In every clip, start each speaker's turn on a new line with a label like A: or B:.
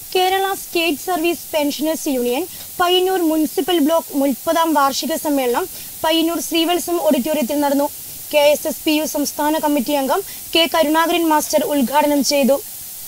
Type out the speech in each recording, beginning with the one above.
A: Kerala state service pensioners union Payyanur municipal block മുപ്പതാം വാർഷിക സമ്മേളനം പയ്യന്നൂർ ശ്രീവത്സം ഓഡിറ്റോറിയത്തിൽ നടന്നു K S S P U സംസ്ഥാന കമ്മിറ്റി അംഗം കെ കരുണാകരൻ മാസ്റ്റർ ഉദ്ഘാടനം ചെയ്തു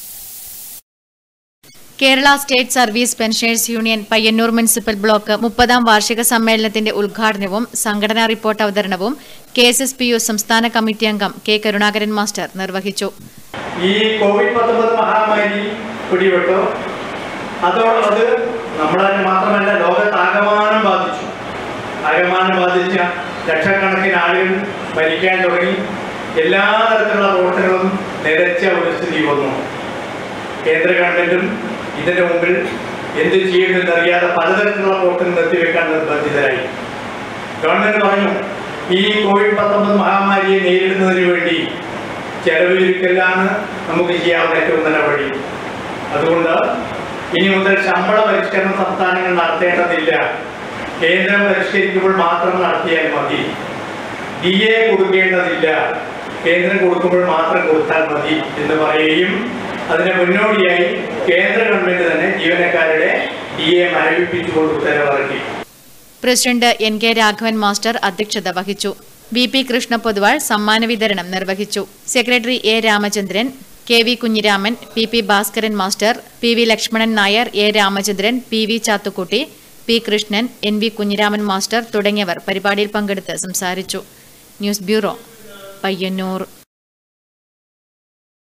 B: Kerala state service pensioners union Payyanur municipal block മുപ്പതാം വാർഷിക സമ്മേളനത്തിന്റെ ഉദ്ഘാടനവും സംഘടനാ റിപ്പോർട്ട് അവതരണവും K S S P U സംസ്ഥാന കമ്മിറ്റി അംഗം കെ കരുണാകരൻ മാസ്റ്റർ നിർവഹിച്ചു
C: ഈ കോവിഡ് പത്തൊമ്പത് മഹാമാരി പിടിപെട്ടു അതോ അത് നമ്മളെ മാത്രമല്ല ലോകത്താകമാനം ബാധിച്ചു ആകമാനം ബാധിച്ച ലക്ഷക്കണക്കിന് ആളുകൾ മരിക്കാൻ തുടങ്ങി എല്ലാ തരത്തിലുള്ള പ്രവർത്തനങ്ങളും നിരച്ച ഒരു സ്ഥിതി വന്നു കേന്ദ്ര ഗവൺമെന്റും ഇതിന്റെ മുമ്പിൽ എന്ത് ചെയ്യുമെന്ന് അറിയാതെ പലതരത്തിലുള്ള പ്രവർത്തനം നിർത്തിവെക്കാൻ നിർബന്ധിതരായി ഗവൺമെന്റ് പറഞ്ഞു ഈ കോവിഡ് പത്തൊമ്പത് മഹാമാരിയെ നേരിടുന്നതിന് വേണ്ടി ചെലവ് ചുരുക്കലാണ് നമുക്ക് ചെയ്യാവുന്ന ഏറ്റവും നല്ല വഴി അതുകൊണ്ട് ഇനി മുതൽ ശമ്പള പരിഷ്കരണം സംസ്ഥാനങ്ങൾ നടത്തേണ്ടതില്ല കേന്ദ്രം പരിഷ്കരിക്കുമ്പോൾ മാത്രം നടത്തിയാൽ മതി ഡി എ കൊടുക്കേണ്ടതില്ല കേന്ദ്രം കൊടുക്കുമ്പോൾ മാത്രം കൊടുത്താൽ മതി എന്ന് പറയുകയും അതിന് മുന്നോടിയായി കേന്ദ്ര ഗവൺമെന്റ് തന്നെ ജീവനക്കാരുടെ ഡി എ മരവിപ്പിച്ചുകൊണ്ട് ഉത്തരവിറക്കി
B: president N K Raghavan master അധ്യക്ഷത വഹിച്ചു വി പി കൃഷ്ണ പൊതുവാൾ സമ്മാന വിതരണം നിർവഹിച്ചു secretary A Ramachandran K V Kunhiraman P P Bhaskaran master P V Lakshmanan Nair A Ramachandran P V Chathukutty P Krishnan N V Kunhiraman master തുടങ്ങിയവർ പരിപാടിയിൽ പങ്കെടുത്ത് സംസാരിച്ചു ന്യൂസ് ബ്യൂറോ പയ്യന്നൂർ